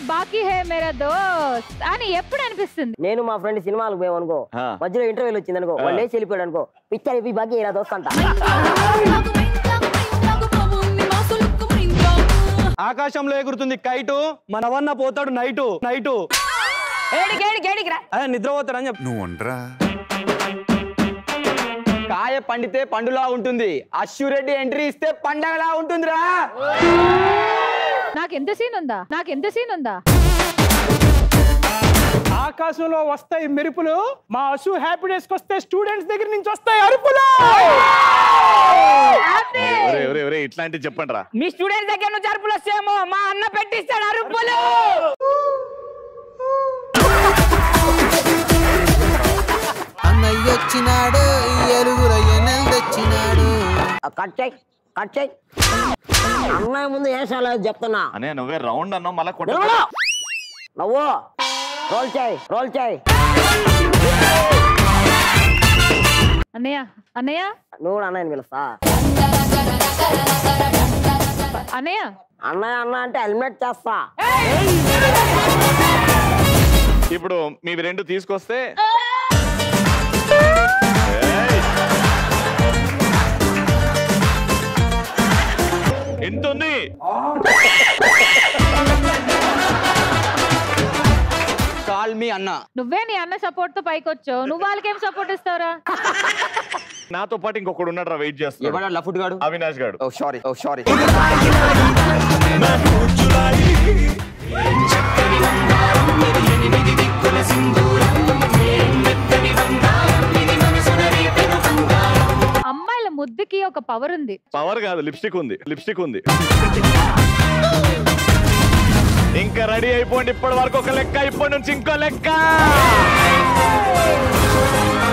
బాకీ హే మేరా దోస్త్ అని ఎప్పుడు అనిపిస్తుంది నేను మా ఫ్రెండ్ సినిమాలకు పోయాం అనుకో ఆ. మధ్యలో ఇంటర్వ్యూలు వచ్చింది అనుకో వాళ్ళు లేచి వెళ్ళిపోయాడు అనుకో పిక్చర్ అయిపోయి బాకీ ఇలా దోస్త అంట ఆకాశంలో ఎగురుతుంది కైటు మనవన్న పోతాడు నైటు నైటు ఏడికి ఏడికి ఏడికి రా అదే నిద్రపోతాడని చెప్పు నువ్వు ఉండరా కాయ పండితే పండులా ఉంటుంది అశ్వురెడ్డి ఎంట్రీ ఇస్తే పండగలా ఉంటుందిరా నాకు ఎంత సీన్ ఉందా నాకు ఎంత సీన్ ఉందా ఆకాశంలో వస్తాయి మెరుపులు మా అసు హ్యాపీనెస్ వస్తే స్టూడెంట్స్ దగ్గర నుంచి వస్తాయి అరుపులు ఒరే ఒరే ఒరే ఇట్లాంటివి చెప్పండి రా మీ స్టూడెంట్స్ దగ్గర నుంచి అరుపులు వస్తేమో మా అన్న పెట్టిస్తాడు అరుపులు అన్నయ్య వచ్చినాడు ఈ ఎలుగుల ఎన్నెలు తెచ్చినాడు కట్ చేయి కట్ చేయి అన్నయ్య ముందు వేసాలి చెప్తున్నా అనే నువ్వే రౌండ్ అన్నావు మళ్ళా కొట్ట నిలబడు. నవ్వు రోల్ చేయి రోల్ చేయి అన్నయ్య అన్నయ్య నువ్వు కూడా అన్నయ్యని పిలుస్తా అన్నయ్య అన్నయ్య అన్న అంటే హెల్మెట్ చేస్తా ఇప్పుడు మీవి రెండు తీసుకొస్తే ఎంత ఉంది కాల్ మీ అన్న నువ్వే నీ అన్న సపోర్ట్ తో పైకి వచ్చావు నువ్వు వాళ్ళకేం సపోర్ట్ ఇస్తావురా నాతో పాటు ఇంకొకడు ఉన్నాడు రా వెయిట్ చేస్తాడు ఎవడా లఫుట్ గాడు అవినాష్ గాడు ఓ సారీ ఓ సారీ అమ్మాయిల ముద్దుకి ఒక పవర్ ఉంది పవర్ కాదు లిప్స్టిక్ ఉంది లిప్స్టిక్ ఉంది ఇంకా రెడీ అయిపోండి ఇప్పటి వరకు ఒక లెక్క ఇప్పటి నుంచి ఇంకో లెక్క